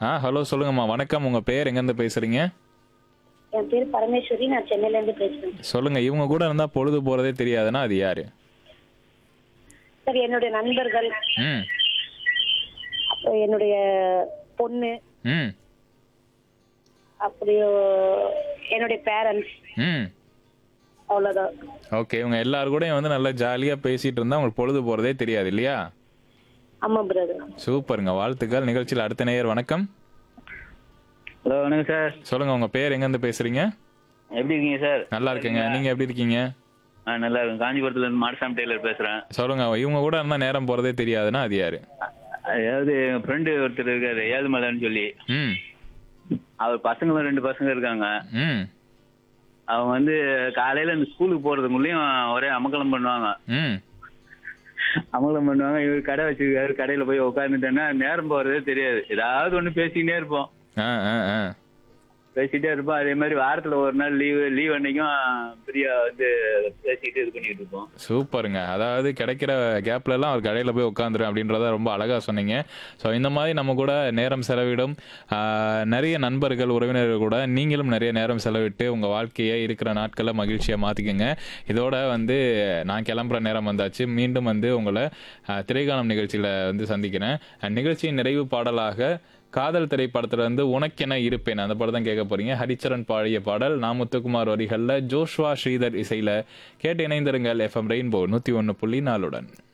ஆ hello சொல்லுங்கம்மா வணக்கம் உங்க பேர் எங்கேருந்து பேசுறீங்க என் பேர் பரமேஸ்வரி நான் சென்னையில இருந்து பேசுறேன் சொல்லுங்க இவங்க கூட இருந்தா பொழுது போறதே தெரியாதுன்னா அது யாரு சார் என்னுடைய நண்பர்கள் ம் அப்புறம் என்னுடைய பொண்ணு ம் அப்படியோ என்னுடைய பேரண்ட்ஸ் ம் அவ்வளவுதான் ஓகே இவங்க எல்லாரும் கூடயும் வந்து நல்லா ஜாலியா பேசிட்டு இருந்தா உங்களுக்கு பொழுது போறதே தெரியாது இல்லையா ஆமா பிரதர் சூப்பருங்க வாழ்த்துக்கள் நிகழ்ச்சியில் அடுத்த நேயர் வணக்கம் ஹலோ வணக்கம் சார் சொல்லுங்க உங்க பேர் எங்கேருந்து பேசுறீங்க எப்படி இருக்கீங்க சார் நல்லா இருக்கேங்க நீங்க எப்படி இருக்கீங்க ஆ நல்லா இருக்கும் காஞ்சிபுரத்துல இருந்து மாடசாமி டெய்லர் பேசுறேன் சொல்லுங்க இவங்க கூட இருந்தா நேரம் போறதே தெரியாதுன்னா அது யாரு அதாவது என் ஃப்ரெண்டு ஒருத்தர் இருக்காரு ஏழுமலைன்னு சொல்லி ம் அவர் பசங்களும் ரெண்டு பசங்க இருக்காங்க ம் அவங்க வந்து காலையில இந்த ஸ்கூலுக்கு போறதுக்குள்ளேயும் ஒரே அமக்கலம் பண்ணுவாங்க ம் அமக்கலம் பண்ணுவாங்க இவர் கடை வச்சிருக்காரு கடையில போய் உட்காந்துட்டேன்னா நேரம் போறதே தெரியாது ஏதாவது ஒண்ணு பேசிக்கிட்டே இருப்போம் ஆ ஆ ஆ பேசிட்டே இருப்போம் அதே மாதிரி வாரத்துல ஒரு நாள் லீவு லீவ் அன்னைக்கும் ஃப்ரீயா வந்து பேசிட்டு இது பண்ணிட்டு இருப்போம் சூப்பருங்க அதாவது கிடைக்கிற கேப்ல எல்லாம் அவர் கடையில் போய் உட்காந்துரும் அப்படின்றத ரொம்ப அழகா சொன்னீங்க ஸோ இந்த மாதிரி நம்ம கூட நேரம் செலவிடும் ஆஹ், நிறைய நண்பர்கள் உறவினர்கள் கூட நீங்களும் நிறைய நேரம் செலவிட்டு உங்க வாழ்க்கையை இருக்கிற நாட்களை மகிழ்ச்சியா மாத்திக்கோங்க இதோட வந்து நான் கிளம்புற நேரம் வந்தாச்சு மீண்டும் வந்து உங்களை ஆஹ், திரைக்காலம் நிகழ்ச்சியில வந்து சந்திக்கிறேன் அஹ், நிகழ்ச்சியின் நிறைவு பாடலாக காதல் திரைப்படத்துல இருந்து உனக்கென இருப்பேன் அந்த படம் தான் கேட்க போறீங்க ஹரிச்சரன் பாடிய பாடல் நான் முத்துக்குமார் வரிகள்ல ஜோஷ்வா ஸ்ரீதர் இசையில கேட்டு இணைந்திருங்கள் எஃப்எம் ரெயின்போ நூத்தி ஒன்னு புள்ளி நாலுடன்